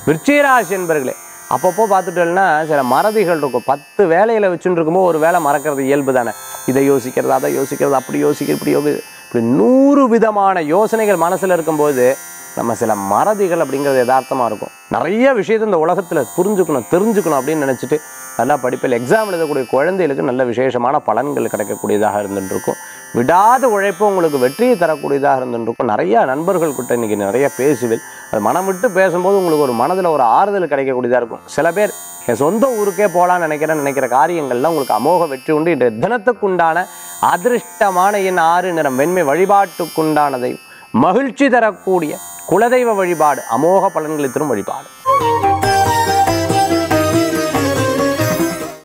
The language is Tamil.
விருச்சிகராசி என்பர்களே அப்பப்போ பார்த்துட்டோம்னா சில மறதிகள் இருக்கும் பத்து வேலையில் வச்சுட்டு இருக்கும்போது ஒரு வேலை மறக்கிறது இயல்பு தானே இதை யோசிக்கிறது அதை யோசிக்கிறது அப்படி யோசிக்கிறது இப்படி யோசி இப்படி நூறு விதமான யோசனைகள் மனசில் இருக்கும்போது நம்ம சில மறதிகள் அப்படிங்கிறது யதார்த்தமாக இருக்கும் நிறைய விஷயத்தை இந்த உலகத்தில் புரிஞ்சுக்கணும் தெரிஞ்சுக்கணும் அப்படின்னு நினச்சிட்டு நல்லா படிப்பில் எக்ஸாம் எழுதக்கூடிய குழந்தைகளுக்கு நல்ல விசேஷமான பலன்கள் கிடைக்கக்கூடியதாக இருந்துட்டு இருக்கும் விடாத உழைப்பு உங்களுக்கு வெற்றியை தரக்கூடியதாக இருந்துட்டு இருக்கும் நிறைய நண்பர்கள் கிட்ட இன்னைக்கு நிறைய பேசுவேன் அது மனம் விட்டு பேசும்போது உங்களுக்கு ஒரு மனதில் ஒரு ஆறுதல் கிடைக்கக்கூடியதாக இருக்கும் சில பேர் என் சொந்த ஊருக்கே போகலான்னு நினைக்கிறேன் நினைக்கிற காரியங்கள்லாம் உங்களுக்கு அமோக வெற்றி உண்டு இன்றைய தினத்துக்குண்டான அதிர்ஷ்டமான என் ஆறு நிறம் வெண்மை வழிபாட்டுக்குண்டானதை மகிழ்ச்சி தரக்கூடிய குலதெய்வ வழிபாடு அமோக பலன்களை தரும் வழிபாடு